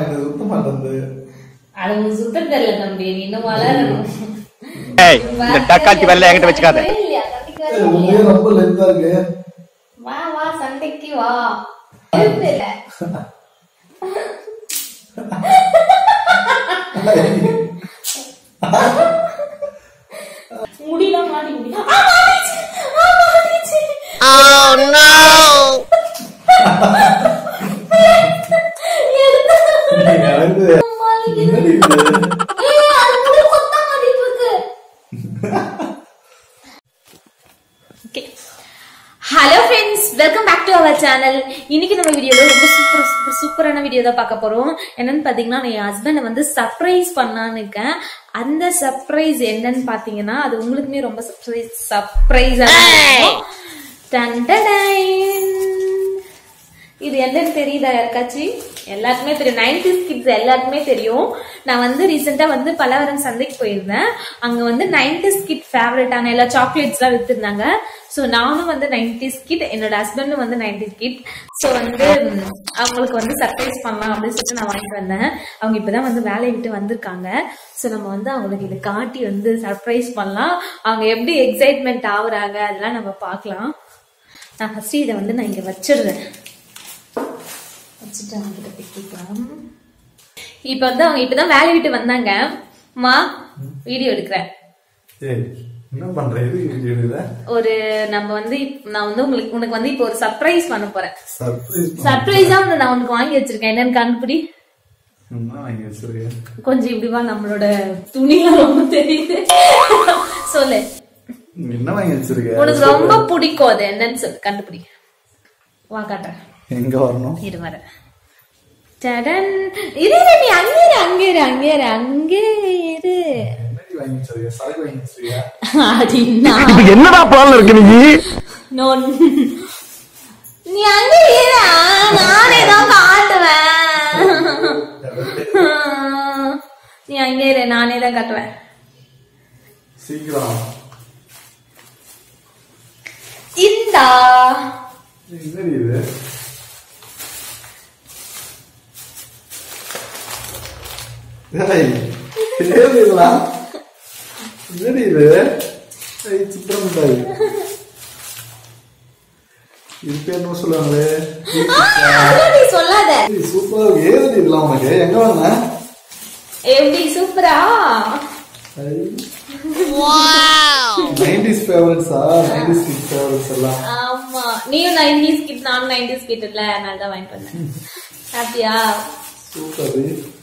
எனக்கு சுத்த மாட்டேங்குது அது உனக்கு சுத்த தெரியல தம்பி நீ இன்னும் வளரணும் ஏய் இந்த தக்காளி வரல என்கிட்ட வச்சுக்காத வரவே இல்லையா? தம்பிக்கு வரவே ஏய், இல்லையா? உண்மையே ரொம்ப லென்த்தா இருக்கு வா வா சண்டைக்கு வா தெரியல. முடியலாம் மாடி முடி ஆ, மாட்டிச்சு. ஆ, மாட்டிச்சு. எனக்கு மாட்டிக்குது. என்னடி இது? ஏய், அது முடி கொத்தா மாட்டிட்டு இருக்கு. Okay. Hello friends welcome back to our channel இன்னைக்கு நம்ம வீடியோல ரொம்ப சூப்பர் சூப்பர் சூப்பரான வீடியோ தான் பார்க்க போறோம் என்னன்னு பாத்தீங்கன்னா நான் என் ஹஸ்பண்டை வந்து சர்ப்ரைஸ் பண்ணான்னு இருக்கேன் அந்த சர்ப்ரைஸ் என்னன்னு பாத்தீங்கன்னா அது உங்களுக்குமே ரொம்ப சர்ப்ரைஸ் சர்ப்ரைஸா இது என்னன்னு தெரியுதா யாருக்காச்சும் எல்லாருக்குமே தெரியும் நைன்டிஸ் கிட்ஸ் எல்லாருக்குமே தெரியும் நான் வந்து ரீசெண்டா வந்து பலவரம் சந்தைக்கு போயிருந்தேன் அங்க வந்து நைன்டிஸ் கிட் ஃபேவரட்டான எல்லா சாக்லேட்ஸ் எல்லாம் வித்துருந்தாங்க ஸோ நானும் வந்து நைன்டிஸ் கிட் என்னோட ஹஸ்பண்டும் வந்து நைன்டிஸ் கிட் ஸோ வந்து ம், அவங்களுக்கு வந்து சர்ப்ரைஸ் பண்ணலாம் அப்படின்னு சொல்லிட்டு நான் வாங்கிட்டு வந்தேன் அவங்க இப்பதான் வந்து வேலையை விட்டு வந்திருக்காங்க ஸோ நம்ம வந்து அவங்களுக்கு இதை காட்டி வந்து சர்ப்ரைஸ் பண்ணலாம் அவங்க எப்படி எக்ஸைட்மெண்ட் ஆகுறாங்க அதெல்லாம் நம்ம பார்க்கலாம் நான் ஃபர்ஸ்ட் இதை வந்து நான் இங்க வச்சிடுறேன் வச்சுட்டு அவங்க கிட்ட பிடிக்கலாம் இப்ப வந்து அவங்க இப்பதான் வேலை விட்டு வந்தாங்க அம்மா வீடியோ எடுக்கிறேன் ஏய், என்ன பண்ற இது இப்படி எடுக்குற? ஒரு நம்ம வந்து இப்ப- நான் வந்து உங்களுக்கு உனக்கு வந்து இப்போ ஒரு சர்ப்ரைஸ் பண்ண போறேன் Surprise பண்ண- சர்ப்ரைஸா ஒண்ணு நான் உனக்கு வாங்கி வச்சிருக்கேன் என்னன்னு கண்டுபிடி என்ன வாங்கி வச்சிருக்க? கொஞ்சம் இப்படி வா நம்மளோட துணிலாம் ரொம்ப தெரியுது சொல்லு என்ன வாங்கி வச்சிருக்க? உனக்கு ரொம்ப பிடிக்கும் அது என்னன்னு சொல்லு கண்டுபிடி வா காட்டுறேன் எங்க வரணும் இரு வர டடன் இரு இரு, நீ அங்கே இரு அங்கே இரு அங்கே இரு அங்கே இரு என்னடி வாங்கி வச்சிருக்க? சரக்கு வாங்கி வச்சிருக்கியா? அடின்னா இப்ப என்னடா பிளான் இருக்கு நீ நோ நீ அங்க இரு நானே தான் காட்டுவேன் நீ அங்கே இரு நானே தான் காட்டுவேன் சீக்கிரம் இந்தா என்னடி இது ஏய், ஏது இதெல்லாம்? என்னடி இது ஏய், சித்திர மிட்டாய் இது பேர் என்ன சொல்லுவாங்களே அதெல்லாம் நீ சொல்லாத சூப்பர் ஏது இதெல்லாம் உனக்கு எங்க வாங்க எப்படி சூப்பரா நைன்டிஸ் ஃபேவரட்ஸா நைன்டிஸ் கிட் ஃபேவரட்ஸ் எல்லாம் ஆமா நீயும் நைன்டிஸ் கிட் நானும் நைன்டிஸ் கிட் இல்ல அதனால தான் வாங்கிட்டு வந்தேன் ஹாப்பியா சூப்பர்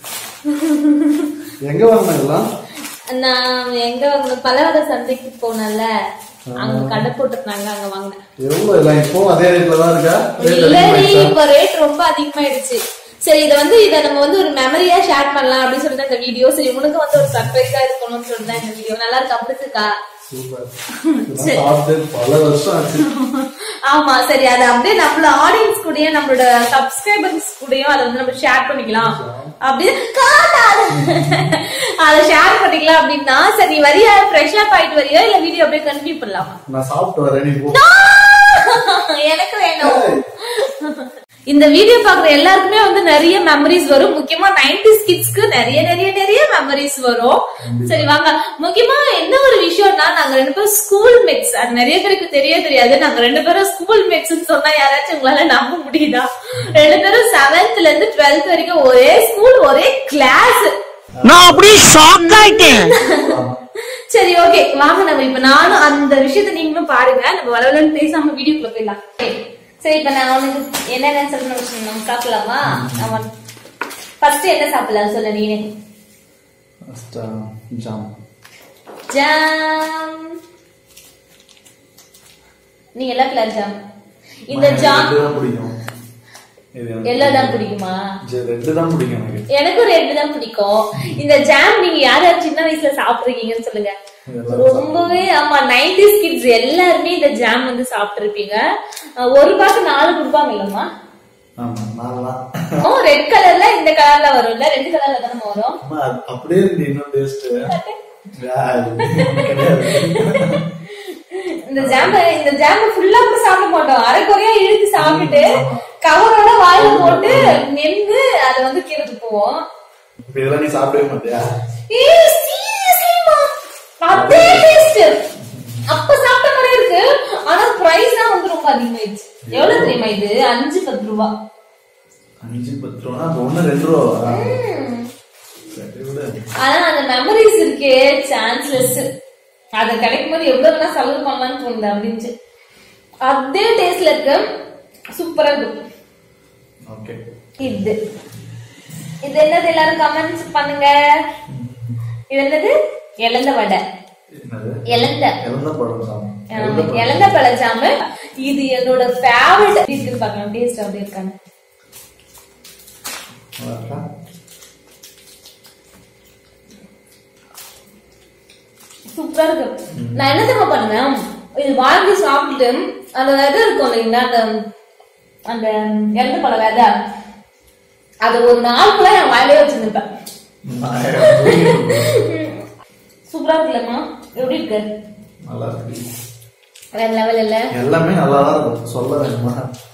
எங்க வாங்க எல்லாம் நான் எங்க வாங்கின பலவர சந்தைக்கு போனேன்ல அங்க கடை போட்டிருந்தாங்க அங்க வாங்கினேன் எவ்வளவு எல்லாம் இப்போ அதே ரேட்ல தான் இருக்கா ரேட் இல்லடி அதிகமாயிடுச்சா இப்ப ரேட் ரொம்ப அதிகமாயிடுச்சு சரி இத வந்து இத நம்ம வந்து ஒரு மெமரியா ஷேர் பண்ணலாம் அப்படின்னு சொல்லிட்டு இந்த வீடியோ சரி உனக்கு வந்து ஒரு சர்ப்ரைஸா இருக்கணும்னு சொல்லிட்டு தான் இந்த வீடியோ நல்லா இருக்கா பிடிச்சிருக்கா சூப்பர் இதெல்லாம் சாப்பிட்டு பல வருஷம் ஆச்சு ஆமா சரி அது அப்படியே நம்மளோட ஆடியன்ஸ் கூடயும் நம்மளோட சப்ஸ்கிரைபர்ஸ் கூடயும் அதை வந்து நம்ம ஷேர் பண்ணிக்கலாம் அப்படியே காட்டாத அதை ஷேர் பண்ணிக்கலாம் அப்படின்னா சரி நீ வரியா ஃப்ரெஷ் அப் ஆயிட்டு வரியா இல்ல வீடியோ அப்படியே கண்டினியூ பண்ணலாமா நான் சாப்பிட்டு வரேன் நீ போ எனக்கு வேணும் இந்த வீடியோ பாக்குற எல்லாருக்குமே வந்து நிறைய மெமரிஸ் வரும் முக்கியமா நைன்டிஸ் கிட்ஸ்க்கு நிறைய நிறைய நிறைய மெமரிஸ் வரும் சரி வாங்க முக்கியமா என்ன ஒரு விஷயம்னா நாங்க ரெண்டு பேரும் ஸ்கூல் மேட்ஸ் அது நிறைய பேருக்கு தெரிய தெரியாது நாங்க ரெண்டு பேரும் ஸ்கூல் மேட்ஸ்னு சொன்னா யாராச்சும் உங்களால நம்ப முடியுதா ரெண்டு பேரும் செவன்த்ல இருந்து டுவெல்த் வரைக்கும் ஒரே ஸ்கூல் ஒரே கிளாஸ் நான் அப்படியே ஷாக் ஆயிட்டேன் சரி ஓகே வாங்க நம்ம இப்ப நானும் அந்த விஷயத்த நீங்களும் பாருங்க நம்ம வளவலன்னு பேசாம வீடியோக்குள்ள போயிடலாம் Okay. சரி இப்ப நான் உனக்கு என்னென்ன சொல்லணும் நம்ம சாப்பிடலாமா நம்ம ஃபர்ஸ்ட் என்ன சாப்பிடலாம் சொல்ல நீனே ஜாம் ஜாம் நீ எல்லா கலர் ஜாம் இந்த ஜாம் ரெண்டு தான் பிடிக்கும் இது எனக்கு எல்லோ தான் பிடிக்குமா ஜ- ரெண்டு தான் பிடிக்கும் எனக்கு எனக்கும் ரெண்டு தான் பிடிக்கும் இந்த ஜாம் நீங்க யார் யார் சின்ன வயசுல சாப்பிட்டுருக்கீங்கன்னு சொல்லுங்க ரொம்பவே ஆமா நைன்டிஸ் கிட்ஸ் எல்லாருமே இந்த ஜாம் வந்து சாப்பிட்டுருப்பீங்க அஹ் ஒரு ரூபாய்க்கு நாலு கொடுப்பாங்க இல்லம்மா ஆமா நான்லாம் ஓ ரெட் கலர்ல இந்த கலர்ல வரும்ல ரெண்டு கலர்ல தானே வரும் அம்மா, அது அப்படியே இருக்கு இன்னும் டேஸ்ட் இந்த ஜாம் இந்த ஜாம் ஃபுல்லா கூட சாப்பிட மாட்டோம் அரை குறையா இழுத்து சாப்பிட்டுட்டு கவரோட வாயில போட்டு மென்னு அதை வந்து கீழே போவோம் இப்ப இதெல்லாம் நீ சாப்பிடவே மாட்டியா ஏய் சீரியஸ்லிமா அதே டேஸ்ட் அப்ப சாப்பிட்ட மாதிரி இருக்கு ஆனா பிரைஸ் தான் வந்து ரொம்ப அதிகமாயிடுச்சு எவ்வளவு தெரியுமா இது அஞ்சு பத்து ரூபா அஞ்சு பத்து ரூபா அப்ப ஒண்ணு ரெண்டு ரூபா சரி விடு ஆனா அந்த மெமரிஸ் இருக்கே சான்ஸ்லெஸ் அது கிடைக்கும் போது எவ்வளவு வேணா செலவு பண்ணலாம்னு தோணுது அப்படின்னு அதே டேஸ்ட்ல இருக்கு சூப்பரா இருக்கு ஓகே இது இது என்னது எல்லாரும் கமெண்ட்ஸ் பண்ணுங்க இது என்னது இழந்த வடை என்னது இழந்த இறந்த பழம் சாமி ஆமா, இழந்த பழச்சாமு இது என்னோட ஃபேவரட் இருக்குன்னு பார்க்கலாம் டேஸ்ட் அப்படி இருக்காங்க சூப்பரா இருக்கு நான் என்ன தெரியுமா பண்ணேன் இது வாங்கி சாப்பிட்டுட்டு அந்த விதை இருக்கும் இல்லைங்களா அந்த அந்த இறந்த பழ விதை அது ஒரு நாள் கூட என் வாயிலே வச்சிருந்திருப்பேன் சூப்பரா இருக்குல்லம்மா எப்படி இருக்கு நல்லா இருக்கு வேற லெவல் இல்ல எல்லாமே நல்லா தான் இருக்கும் சொல்ல வேணுமா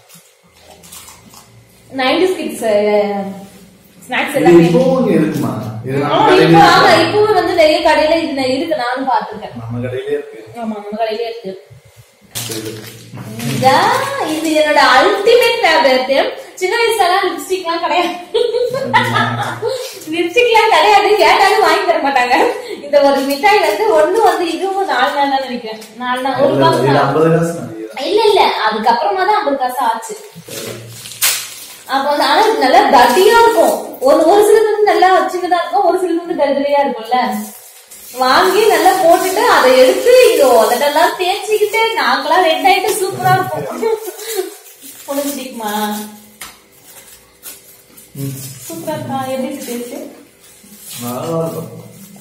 நைன்டிஸ் கிட்ஸ் ஸ்நாக்ஸ் இது எல்லாமே இப்பவும் இங்க இருக்குமா இது ஆமா, நம்ம கடையிலே இப்போ ஆமா இருக்கு. இப்பவும் வந்து நிறைய கடையில இது இருக்கு நானும் பாத்துருக்கேன் நம்ம கடையிலே இருக்கு ஆமா நம்ம கடையிலே இருக்கு சரி. இதான் இது என்னோட அல்டிமேட் ஃபேவரட் சின்ன வயசுல லிப்ஸ்டிக்லாம் கிடையாது லிப்ஸ்டிக்லாம் கிடையாது கேட்டாலும் வாங்கி தர மாட்டாங்க இந்த ஒரு மிட்டாய் வந்து ஒண்ணு வந்து இதுவும் நாலு நாள் தான் நினைக்கிறேன் நாலு நாள் ஒரு இல்ல, மாசம் இது தான். ஐம்பது காசு நினைக்கிறேன் இல்ல இல்ல அதுக்கப்புறமா தான் ஐம்பது காசு ஆச்சு அப்ப வந்து ஆனா இது நல்லா தட்டியா இருக்கும் ஒரு ஒரு சிலது வந்து நல்லா சின்னதா இருக்கும் ஒரு சிலது வந்து தரிதலையா இருக்கும்ல வாங்கி நல்லா போட்டுட்டு அதை எடுத்து இங்க உதட்டெல்லாம் தேய்ச்சிக்கிட்டு நாங்களாம் ரெட் ஆயிட்டு சூப்பரா இருக்கும் புரிஞ்சுக்குமா ம். சூப்பரா இருக்கா எப்படி டேஸ்ட் நல்லா இருக்கும்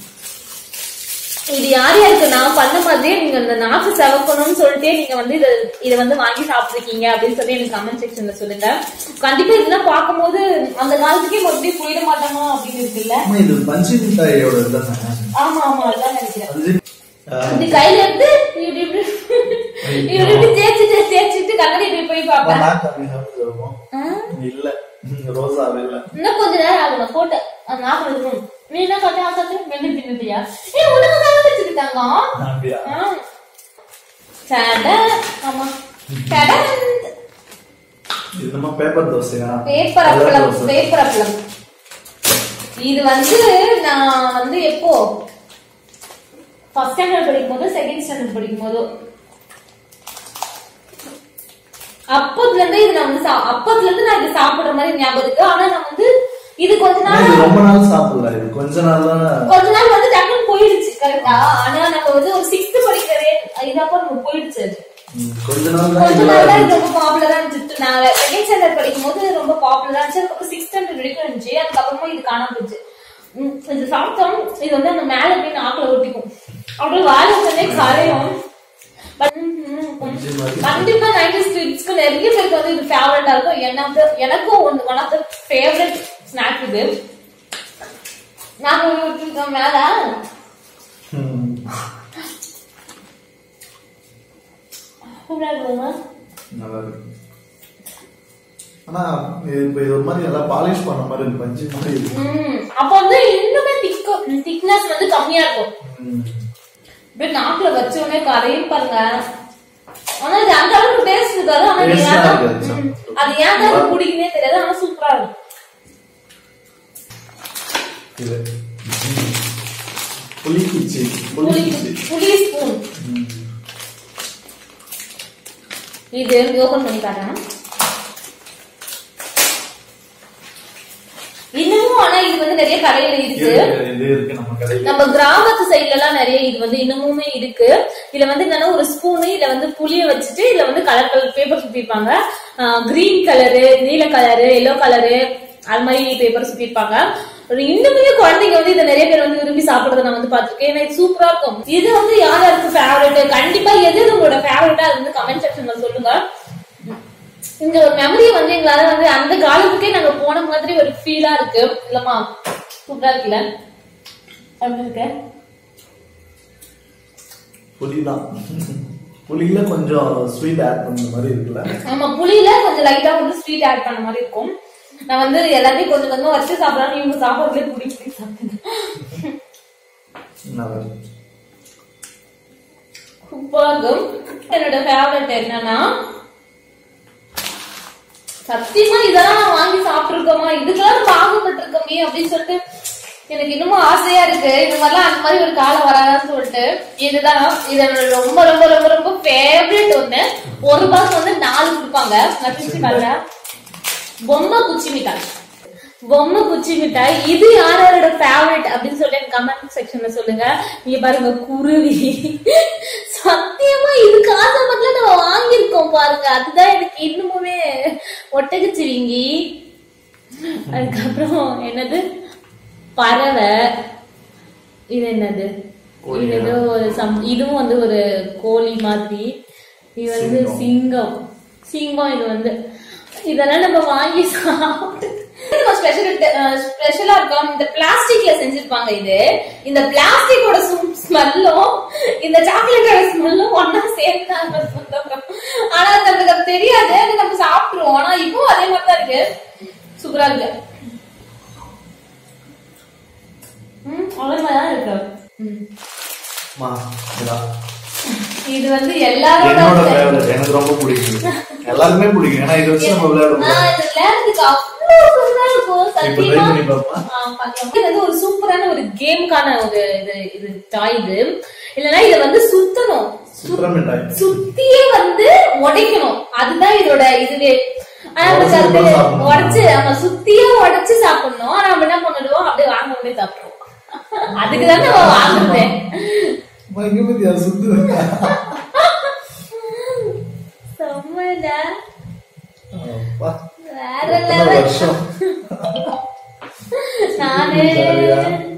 இது யார் யாருக்கு நான் பண்ண மாதிரியே நீங்க அந்த நாக்கு செவக்கணும்னு சொல்லிட்டு நீங்க வந்து இத இத வந்து வாங்கி சாப்பிட்டுருக்கீங்க அப்படின்னு சொல்லி எனக்கு கமெண்ட் செக்ஷன்ல சொல்லுங்க கண்டிப்பா இதெல்லாம் பார்க்கும்போது அந்த காலத்துக்கே மறுபடியும் போயிட மாட்டோமா அப்படின்னு இருக்குல்ல ஆமா, இது பஞ்சு மிட்டாயோட இதுதானே ஆமா ஆமா அதான் நினைக்கிறேன் அது ஆ, இப்படி கையில எடுத்து இப்படி இப்படி இப்படி இப்படி தேய்ச்சிட்டு தேய்ச்சிட்டு கண்ணாடி இப்படி போய் அப்ப பார்ப்பேன் நாக்கு அப்படி சாப்பிட்டு வருவோம். ஆ, இல்ல ம், ரோசாவே இல்ல இன்னும் கொஞ்ச நேரம் ஆகணும் போட்டு அந்த நாக்கு இருக்கணும் நீ என்ன கட்டி ஆசாத்து மென்னு தின்னுட்டியா ஏ உனக்கு தான் வச்சிருக்காங்க அப்படியா சட ஆமா சட இது நம்ம பேப்பர் தோசையா பேப்பர் கலர் அப்பளம் தோசை. பேப்பர் அப்பளம் இது வந்து நான் வந்து எப்போ ஃபர்ஸ்ட் ஸ்டாண்டர்ட் படிக்கும் போது செகண்ட் ஸ்டாண்டர்ட் படிக்கும் போது அப்பத்துல இருந்து இது நான் வந்து சா- அப்பத்துல இருந்து நான் இது சாப்பிடுற மாதிரி ஞாபகம் இருக்கு ஆனா நான் வந்து இது கொஞ்ச ஆனா நாள் இது ரொம்ப நாள் சாப்பிடல இது கொஞ்ச நாள் தான் கொஞ்ச நாள் வந்து டக்குன்னு போயிடுச்சு கரெக்டா ஆனா நம்ம வந்து ஒரு சிக்ஸ்த் படிக்கிறதே இதப்போ நம்ம போயிடுச்சு அது ம், கொஞ்ச நாள் தான் கொஞ்ச இது நாள் தான் இது ரொம்ப பாப்புலரா இருந்துச்சு நான் செகண்ட் ஸ்டாண்டர்ட் படிக்கும் போது ரொம்ப பாப்புலரா இருந்துச்சு அதுக்கப்புறம் சிக்ஸ்த் ஸ்டாண்டர்ட் வரைக்கும் இருந்துச்சு அதுக்கப்புறமா இது காணாம போச்சு உம், இது சாப்பிட்டோம் இது வந்து அந்த மேல போய் நாக்குல ஒட்டிக்கும் அப்படியே வாயில வச்சோடனே கரையும் But, உம், உம், உம். பஞ்சு மாதிரி. கண்டிப்பா நைன்டி கிட்ஸ்க்கு நிறைய பேருக்கு வந்து இது ஃபேவரட்டா இருக்கும் எனக்கு எனக்கும் ஒன்று one of the favourite snack இது நாங்க விட்டுருக்கோம் மேல ம். சூப்பரா இருக்குமா நல்லா இருக்கு ஆனா இது இப்ப இது ஒரு மாதிரி நல்லா பாலிஷ் பண்ண மாதிரி இருக்கு பஞ்சு மாதிரி இருக்கு ம் அப்ப வந்து இன்னுமே திக் திக்னஸ் வந்து கம்மியா இருக்கும் ம். இப்படி நாக்குல வச்ச உடனே கரையும் பாருங்க ஆனா இது அந்த அளவுக்கு டேஸ்ட் இருக்காது ஆனா அது Taste ஏன் ஆ தான் இருக்காது. ம், அது ஏன் தான் எனக்கு பிடிக்குன்னே தெரியாது ஆனா சூப்பரா இருக்கும் இது ம். புளிக்குச்சி புளி புளிக்குச்சி புளி ஸ்பூன் ம். இது ஓபன் பண்ணி காட்டுறேன் இன்னமும் ஆனா இது வந்து நிறைய கடையில இருக்கு இருக்கு, இது இருக்கு நம்ம கடையில நம்ம கிராமத்து சைடுல எல்லாம் நிறைய இது வந்து இன்னமுமே இருக்கு இதுல வந்து என்னன்னா ஒரு ஸ்பூனு இதுல வந்து புளிய வச்சுட்டு இதுல வந்து கலர் கலர் பேப்பர் சுத்திருப்பாங்க கிரீன் கலரு நீல கலரு எல்லோ கலரு அது மாதிரி பேப்பர் சுத்திருப்பாங்க ஒரு இன்னுமே குழந்தைங்க வந்து இதை நிறைய பேர் வந்து விரும்பி சாப்பிடுறத நான் வந்து பாத்திருக்கேன் ஏன்னா இது சூப்பரா இருக்கும் இது வந்து யார் யாருக்கு ஃபேவரட் கண்டிப்பா எது எது உங்களோட ஃபேவரட்டா அது வந்து கமெண்ட் செக்ஷன்ல சொல்லுங்க இந்த ஒரு மெமரி வந்து எங்களால வந்து அந்த காலத்துக்கே நாங்க போன மாதிரி ஒரு ஃபீலா இருக்கு இல்லம்மா சூப்பரா இருக்குல்ல அப்படி இருக்கு புளிதான் புளியில கொஞ்சம் ஸ்வீட் ஆட் பண்ண மாதிரி இருக்குல்ல ஆமா புளியில கொஞ்சம் லைட்டா வந்து ஸ்வீட் ஆட் பண்ண மாதிரி இருக்கும் நான் வந்து எல்லாமே கொஞ்சம் கொஞ்சமா வச்சு சாப்பிடலாம் இவங்க சாப்பாடுலயே புடி புடி சாப்பிட்டேன் நல்லா இருக்கு. சூப்பரா இருக்கும் என்னோட ஃபேவரட் என்னன்னா சத்தியமா இதெல்லாம் நான் வாங்கி சாப்பிட்டுருக்கோமா இதுக்கெல்லாம் நம்ம ஆகப்பட்டிருக்கோமே அப்படின்னு சொல்லிட்டு எனக்கு இன்னமும் ஆசையா இருக்கு இந்த மாதிரிலாம் அந்த மாதிரி ஒரு காலம் வராதான்னு சொல்லிட்டு இதுதான் இது என்னோட ரொம்ப ரொம்ப ரொம்ப ரொம்ப ஃபேவரட் ஒண்ணு ஒரு ரூபாய்க்கு வந்து நாலு கொடுப்பாங்க நான் பிரிச்சு பாருங்க பொம்மை குச்சி மிட்டாய் பொம்மை குச்சி மிட்டாய் இது யார் யாரோட ஃபேவரட் அப்படின்னு சொல்லி எனக்கு கமெண்ட் செக்ஷன்ல சொல்லுங்க நீங்க பாருங்க குருவி சத்தியமா இதுக்கு ஆசைப்பட்டுல நம்ம வாங்கியிருக்கோம் பாருங்க அதுதான் எனக்கு இன்னுமுமே ஒட்டகச்சிவிங்கி அதுக்கப்புறம் என்னது பறவை இது என்னது இது ஏதோ ஒரு சம் இதுவும் வந்து ஒரு கோழி மாதிரி இது வந்து சிங்கம் சிங்கம் இது வந்து இதெல்லாம் நம்ம வாங்கி சாப்பிட்டு ஸ்பெஷல் ஸ்பெஷலா இருக்கும் இந்த பிளாஸ்டிக்ல செஞ்சிருப்பாங்க இது இந்த பிளாஸ்டிக்கோட ஸ்மெல்லும் இந்த சாக்லேட்டோட ஸ்மெல்லும் ஒன்னா சேர்ந்து தான் நம்ம சொந்தம். ஆனா அது நமக்கு அது தெரியாது அது நம்ம சாப்பிட்டுருவோம் ஆனா இப்போ அதே மாதிரி தான் இருக்கு சூப்பரா இருக்கு ம் அதே மாதிரி தான் இருக்கு ம். அம்மா, இதான். இது வந்து எல்லாரோட என்னோட ஃபேவரட் எனக்கு ரொம்ப பிடிக்கும் எல்லாருக்குமே பிடிக்கும் ஏன்னா இதை வச்சு நம்ம விளையாடுவோம் நான் இது விளையாடுறதுக்கு அவ்வளவு சூப்பரா இருக்கும் இப்ப ட்ரை சத்தியமா பண்ணி பார்ப்போமா ஆ, பாக்கலாம். இது வந்து ஒரு சூப்பரான ஒரு கேம்க்கான ஒரு இது இது டாய் இது இல்லனா இத வந்து சுத்தணும் சூப்பரா மிட்டாய் சுத்தியே வந்து உடைக்கணும் அதுதான் இதோட இதுவே ஆனா நம்ம உடைச்சு சத்து தான் சாப்பிடணும். உடைச்சு நம்ம சுத்தியே உடைச்சு சாப்பிடணும் ஆனா நம்ம என்ன பண்ணிடுவோம் அப்படியே வாங்க அப்படியே சாப்பிடுவோம் அதுக்கு தானே நம்ம வாங்குறது அம்மா, இங்க பத்தி அது சுத்து செம்மடா அப்பா, வேற எத்தனை லெவல் வருஷம் நானே ஜாலியா?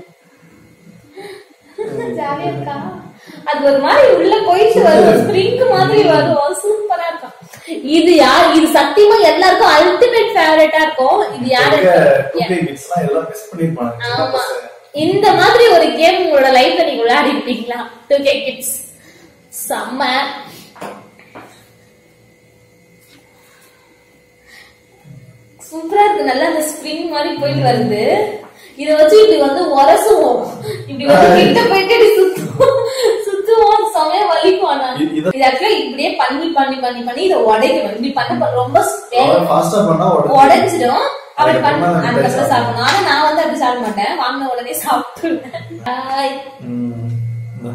ஜாலியா இருக்கா அது ஒரு மாதிரி உள்ள போயிட்டு வரும் ஸ்ப்ரிங் மாதிரி வரும் சூப்பரா இருக்கும் இது யார் இது சத்தியமா எல்லாருக்கும் அல்டிமேட் ஃபேவரட்டா இருக்கும் இது யாரு இங்க 2K kids எல்லாம் எல்லாம் miss பண்ணிருப்பாங்க. சின்ன ஆமா பசங்க. இந்த மாதிரி ஒரு கேம் உங்களோட லைஃப்ல நீங்க விளையாடி இருப்பீங்களா டூ கே கிட்ஸ் செம்ம சூப்பரா இருக்கு நல்லா அந்த ஸ்ப்ரிங் மாதிரி போயிட்டு வருது இத வச்சு இப்படி வந்து உரசுவோம் இப்படி வந்து கிட்ட போயிட்டு இப்படி சுத்துவோம் சுத்துவோம் செமையா வலிக்கும் ஆனா இ- இத- இது ஆக்சுவலா இப்படியே பண்ணி பண்ணி பண்ணி பண்ணி இதை உடைக்கணும் இப்படி பண்ண பண்ண ரொம்ப அவன் fast ஆ பண்ணா உடனே உடைச்சிடும் அப்படி பண்ண அதுக்கப்புறமா நம்ம அதுக்கப்புறம் பேசலாம். சாப்பிடணும் ஆனா நான் வந்து அப்படி சாப்பிட மாட்டேன் வாங்கின உடனே சாப்பிட்டுருவேன் Bye. ம், இந்தா.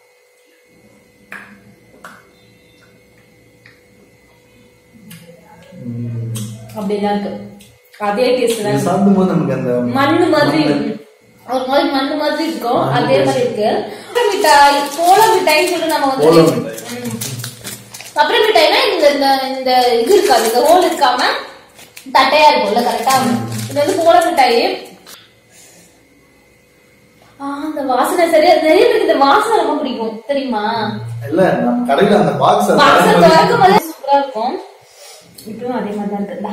ம். அப்படிதான் இருக்கு அதே டேஸ்ட் இது தான் சாப்பிடும்போது நமக்கு அந்த மண்ணு மாதிரி ஒரு மாதிரி மண்ணு மாதிரி இருக்கும் அதே மாதிரி இருக்கு அப்புறம் மிட்டாய் சோள மிட்டாய்னு சொல்லி நம்ம வந்து சோள மிட்டாய். ம். அப்புறம் மிட்டாய்னா இந்த இந்த இந்த இது இருக்காது இந்த ஹோல் இருக்காம தட்டையா இருக்கும்ல கரெக்டா இது வந்து கோல மிட்டாய் ஆ, அந்த வாசனை சரியா நிறைய பேருக்கு இந்த வாசனை ரொம்ப பிடிக்கும் தெரியுமா இல்ல நம்ம கடையில அந்த பாக்ஸ் வாசனை திறக்கும் போதே சூப்பரா இருக்கும் இப்பவும் அதே மாதிரி தான் இருக்குல்ல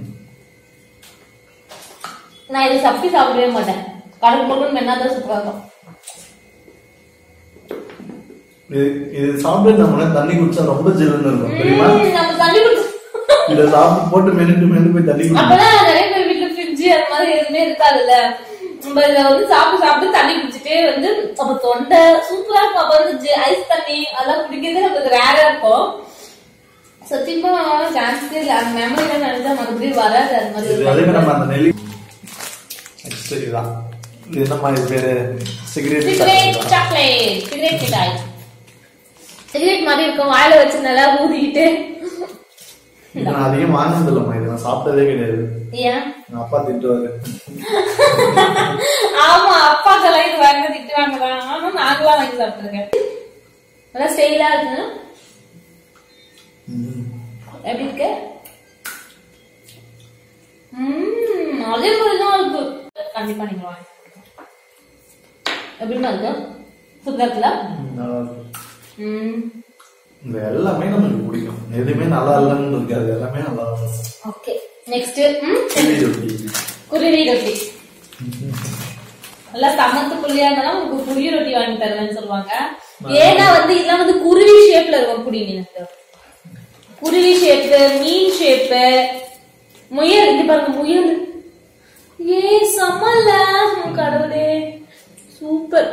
நான் இதை சப்பி சாப்பிடவே மாட்டேன் கடல் பொருள் மென்னா தான் சூப்பரா இருக்கும் இது இது சாப்பிட்டு நம்ம தண்ணி குடிச்சா ரொம்ப ஜில்லுன்னு இருக்கும் தெரியுமா ம், நம்ம தண்ணி குடிச்சு இத சாப்பிட்டு போட்டு மெனுட்டு மெனு போய் தண்ணி குடிக்கும் அப்பெல்லாம் நிறைய பேர் வீட்டுல ஃப்ரிட்ஜ் அது மாதிரி எதுவுமே இருக்காதுல்ல நம்ம இத வந்து சாப்பிட்டு சாப்பிட்டு தண்ணி குடிச்சிட்டே வந்து அப்ப தொண்டை சூப்பரா இருக்கும் அப்ப வந்து ஐஸ் தண்ணி அதெல்லாம் குடிக்கிறது நமக்கு ரேரா இருக்கும் சத்தியமா சான்ஸே இல்ல அந்த மெமரியில நினைச்சா மறுபடியும் வராது அது மாதிரி இது அதே மாதிரி நம்ம அந்த நெல்லி நெக்ஸ்ட் இதுதான் இது என்னம்மா இது பேரு சிகரெட் சிகரெட் சாக்லேட் சிகரெட் மிட்டாய் சிகரெட் மாதிரி இருக்கும் வாயில வச்சு நல்லா ஊதிக்கிட்டு இது நான் அதிகம் வாங்கினது இல்லம்மா இது நான் சாப்பிட்டதே கிடையாது ஏன் எங்க அப்பா திட்டுவாரு ஆமா அப்பாக்கெல்லாம் இது வாங்க திட்டுவாங்க தான் ஆனா நாங்களாம் வாங்கி சாப்பிட்டுருக்கேன் நல்லா ஸ்டைலா இருக்கு எப்படி இருக்கு ம் அதே மாதிரி தான் இருக்கு கண்டிப்பா நீங்க வாங்கி எப்படிமா இருக்கு சூப்பரா இருக்குல்ல நல்லா இருக்கு. ம் இந்த எல்லாமே நமக்கு பிடிக்கும் எதுவுமே நல்லா இல்லைன்னு இருக்காது எல்லாமே நல்லா இருக்கும் ஓகே நெக்ஸ்ட் ம் கிளி ரொட்டி குருவி ரொட்டி நல்லா சமத்து புள்ளியா இருந்தாலும் உங்களுக்கு புளி ரொட்டி வாங்கி தருவேன்னு சொல்லுவாங்க ஏன்னா வந்து இதெல்லாம் வந்து குருவி ஷேப்ல இருக்கும் புடி எனக்கு குருவி ஷேப்பு மீன் ஷேப்பு முயல் இங்க பாருங்க முயல் ஏ சமல்ல உம் கடவுளே சூப்பர்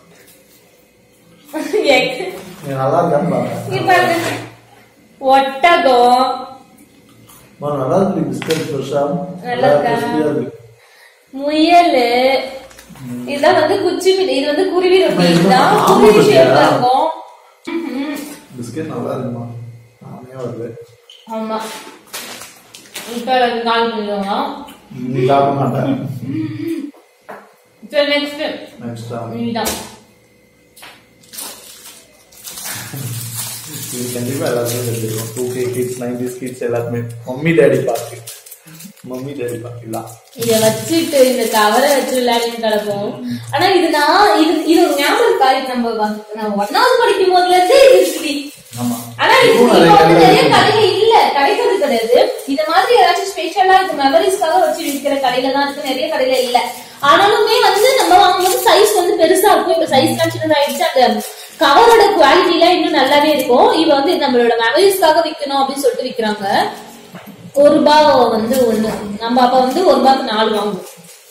நீ நல்லா இருக்கான்னு பாருங்க இங்க பாருங்க ஒட்டகம் அம்மா, நல்லா இருக்கு பிஸ்கட் ஃப்ரெஷ்ஷா நல்லா இருக்கா? crispy-ஆ இருக்கு முயல் இதெல்லாம் வந்து குச்சி மீன் இது வந்து குருவி ரொட்டி அம்மா, இது இதுதான் ஆமை குருவி ரொட்டியா? ஷேப்ல இருக்கும் பிஸ்கட் நல்லா இருக்குமா ஆமையா வருது ஆமா இப்ப எனக்கு கால் பண்ணிடுவாங்க நீ சாப்பிட மாட்டேன் சரி நெக்ஸ்ட் நெக்ஸ்ட் நீதான் இது கண்டிப்பா எல்லாருமே தெரிஞ்சிருக்கும் two K kids nineties kids எல்லாருமே மம்மி டேடி பாக்கு மம்மி டேடி பாக்கலாம் இத வச்சுட்டு இந்த கவரை வச்சு விளையாடின்னு கிடப்போம் ஆனா இது நான் இது இது ஒரு ஞாபகம் இருக்கா இது நம்ம வந்து- நான் ஒன்னாவது படிக்கும் போதுல இருந்தே இது இப்படி ஆமா ஆனா இது இதுவும் இப்ப வந்து நிறைய நிறைய கடையில கடையில இல்ல கிடைக்கிறது கிடையாது இந்த மாதிரி ஏதாச்சும் ஸ்பெஷலா இது மெமரிஸ்க்காக வச்சு விற்கிற கடையில தான் இருக்கு நிறைய கடையில இல்ல ஆனாலுமே வந்து நம்ம வாங்கும்போது சைஸ் வந்து பெருசா இருக்கும் இப்ப சைஸ் எல்லாம் சின்னதாயிடுச்சு அந்த கவரோட குவாலிட்டி எல்லாம் இன்னும் நல்லாவே இருக்கும் இவ வந்து நம்மளோட மெமரிஸ்க்காக விக்கணும் அப்படின்னு சொல்லிட்டு விக்கிறாங்க ஒரு ரூபாய் வந்து ஒண்ணு நம்ம அப்ப வந்து ஒரு ரூபாய்க்கு நாலு வாங்குவோம்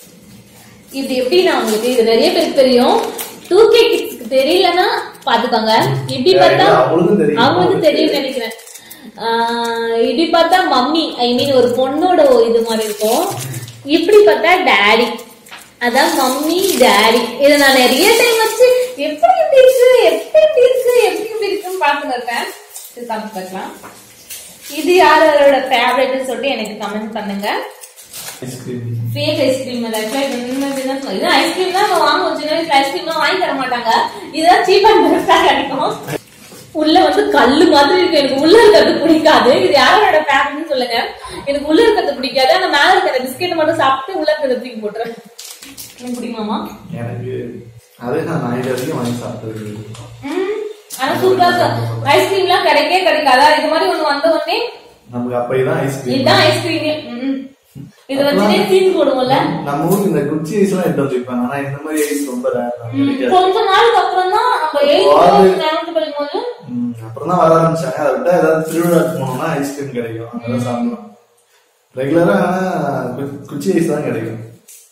இது எப்படி நான் உங்களுக்கு இது நிறைய பேருக்கு தெரியும் டூ கே கிட்ஸ்க்கு தெரியலன்னா பாத்துக்கோங்க இப்படி பார்த்தா இல்ல, அவங்களுக்கும் தெரியும். அவங்களுக்கு தெரியும் நினைக்கிறேன் ஆஹ் இப்படி பார்த்தா மம்மி ஐ மீன் ஒரு பொண்ணோட இது மாதிரி இருக்கும் இப்படி பார்த்தா டாடி அதான் மம்மி டாடி இதை நான் நிறைய டைம் வச்சு எப்படி இப்படி இருக்கு எப்படி இப்படி இருக்கு எப்படி இப்படி இருக்குன்னு பார்த்துட்டு இருக்கேன் இது பார்த்து பார்க்கலாம் இது யாரோட ஃபேவரட்னு சொல்லிட்டு எனக்கு கமெண்ட் பண்ணுங்க ஐஸ்கிரீம் ஃபேக் ஐஸ்கிரீம் அது ஆக்சுவலா இது உண்மைதான் சொல்லுது இது ஐஸ்கிரீம் தான் நம்ம வாங்குவோம் சின்ன வயசுல ஐஸ்கிரீம் தான் வாங்கி தர மாட்டாங்க இதுதான் சீப் அண்ட் பெஸ்டா கிடைக்கும் உள்ள வந்து கல்லு மாதிரி இருக்கு எனக்கு உள்ள இருக்கிறது பிடிக்காது இது யாரோட ஃபேவரட்னு சொல்லுங்க எனக்கு உள்ள இருக்கிறது பிடிக்காது ஆனா மேல இருக்கிற பிஸ்கெட் மட்டும் சாப்பிட்டு உள்ள இருக்கிறத தூக்கி போட்டுறேன் எனக்கு பிடிக்குமாமா எனக்கு அதே நான் நைட் வரைக்கும் வாங்கி சாப்பிட்டது ம். ஆனா சூப்பரா ஐஸ்கிரீம்லாம் கிடைக்கவே கிடைக்காதா இது மாதிரி ஒண்ணு வந்த உடனே நமக்கு அப்பதான் ஐஸ்கிரீம் இதுதான் ஐஸ்கிரீமே இது வச்சுட்டே சீன் போடுவோம்ல நம்ம ஊருக்கு இந்த குச்சி ஐஸ் எல்லாம் எடுத்து வச்சிருப்பாங்க ஆனா இந்த மாதிரி ஐஸ் ரொம்ப rare தான் கிடைக்காது. கொஞ்ச நாளுக்கு அப்புறம் தான் நம்ம அது- எயித்து லெவன்த் படிக்கும் போது ம், அப்புறம் தான் வர ஆரம்பிச்சாங்க அதை விட்டா ஏதாவது திருவிழாக்கு போனோம்னா ஐஸ்கிரீம் கிடைக்கும் அதெல்லாம் சாப்பிடலாம் ரெகுலரா குச்சி ஐஸ் தான் கிடைக்கும்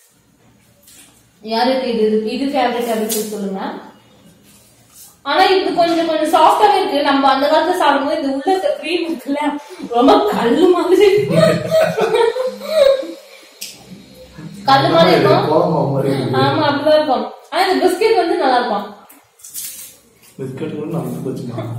யாருக்கு இது இது ஃபேவரட் அப்படின்னு சொல்லி சொல்லுங்க ஆனா இது கொஞ்சம் கொஞ்சம் சாஃப்டாவே இருக்கு நம்ம அந்த காலத்துல சாப்பிடும்போது இந்த உள்ள இருக்க க்ரீம் இருக்குல்ல ரொம்ப கல்லு மாதிரி கல்லு மாதிரி இருக்கும் கோலம் மாதிரி இருக்கு ஆமா அப்படிதான் இருக்கும் ஆனா இந்த பிஸ்கெட் வந்து நல்லா இருக்கும் பிஸ்கட் கூட நமக்கு வச்சுக்கலாம்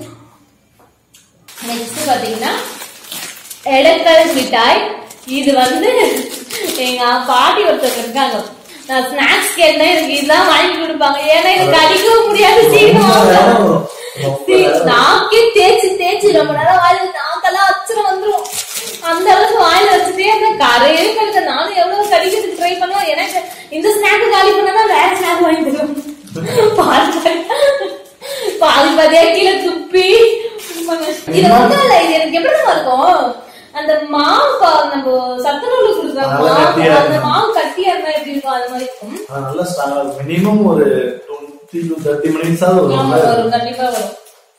நெக்ஸ்ட் பாத்தீங்கன்னா எடக்கல் மிட்டாய் இது வந்து எங்க பாட்டி ஒருத்தவங்க இருக்காங்க நான் ஸ்நாக்ஸ் கேட்டா எனக்கு இதுதான் வாங்கி கொடுப்பாங்க ஏன்னா எனக்கு அடிக்கவும் முடியாது சீக்கிரம் சீ- நாக்கே தேய்ச்சி தேய்ச்சி ரொம்ப நேரம் வாயில நாக்கெல்லாம் அச்சுரம் வந்துரும் அந்த அளவுக்கு வாயில வச்சுட்டே இருந்த கரையே கழுத நானும் எவ்வளவு கடிக்கிறதுக்கு ட்ரை பண்ணுவேன் எனக்கு இந்த ஸ்நாக் காலி பண்ணா வேற ஸ்நாக் வாங்கி தரும் பால் பால். பாதி பாதியா கீழே துப்பி இது ஒண்ணும் இல்ல இது எனக்கு எப்படி தெரியுமா இருக்கும் அந்த மாவு பா- நம்ம சத்துணவுல கொடுக்குற நல்லா மாவு கட்டியா அந்த இருக்கும். மாவு கட்டியா இருந்தா எப்படி இருக்கும் அது மாதிரி இருக்கும் அது நல்லா ஸ்ட்ராங்கா இருக்கும் மினிமம் ஒரு டுவெண்ட்டி டு தேர்ட்டி மினிட்ஸ் ஆகுது ஆமா, வரும் வரும் கண்டிப்பா வரும்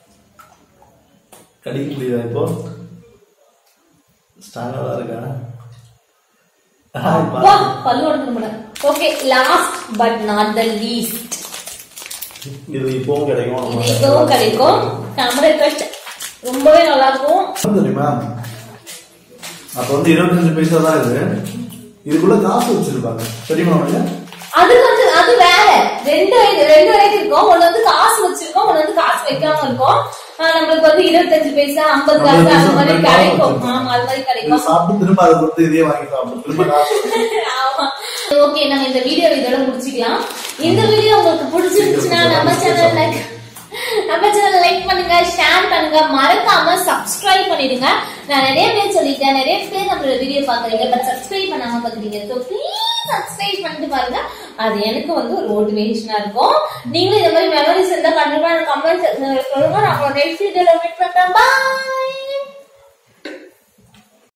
கடிக்க முடியுதா இப்போ ஸ்ட்ராங்கா தான் இருக்கா ஹாய் பா. வா, பல்லு உடம்பு okay last but not the least இது இப்பவும் கிடைக்கும் இது இப்பவும் கிடைக்கும் கேமரா கட் ரொம்பவே நல்லா இருக்கும் என்ன தெரியுமா அப்ப வந்து இருபத்தஞ்சு பைசா தான் இது இதுக்குள்ள காசு வச்சிருப்பாங்க தெரியுமா உனக்கு அது வந்து அது வேற ரெண்டு இது ரெண்டு வெரைட்டி இருக்கும் ஒண்ணு வந்து காசு வச்சிருக்கோம் ஒண்ணு வந்து காசு வைக்காம இருக்கும் ஆஹ் நம்மளுக்கு வந்து இருபத்தஞ்சு பைசா ஐம்பது காசு அந்த மாதிரி கிடைக்கும் ஆமா அது மாதிரி இது கிடைக்கும் சாப்பிட்டு திரும்ப அதை கொடுத்து இதே வாங்கி சாப்பிடும் திரும்ப காசு வரும். ஆமா ஓகே நம்ம இந்த வீடியோ இதோட முடிச்சுக்கலாம் இந்த வீடியோ உங்களுக்கு பிடிச்சிருந்துச்சுன்னா நம்ம சேனல் லைக் நம்ம சேனல் லைக் பண்ணுங்க ஷேர் பண்ணுங்க மறக்காம சப்ஸ்கிரைப் பண்ணிடுங்க நான் நிறைய பேர் சொல்லிட்டேன் நிறைய பேர் நம்மளோட வீடியோ பாக்குறீங்க பட் சப்ஸ்கிரைப் பண்ணாம பாக்குறீங்க ஸோ ப்ளீஸ் சப்ஸ்கிரைப் பண்ணிட்டு பாருங்க அது எனக்கு வந்து ஒரு மோட்டிவேஷனா இருக்கும் நீங்களும் இந்த மாதிரி மெமரிஸ் இருந்தா கண்டிப்பா கமெண்ட் சொல்லுங்க நான் நெக்ஸ்ட் வீடியோல மீட் பண்றேன் பாய்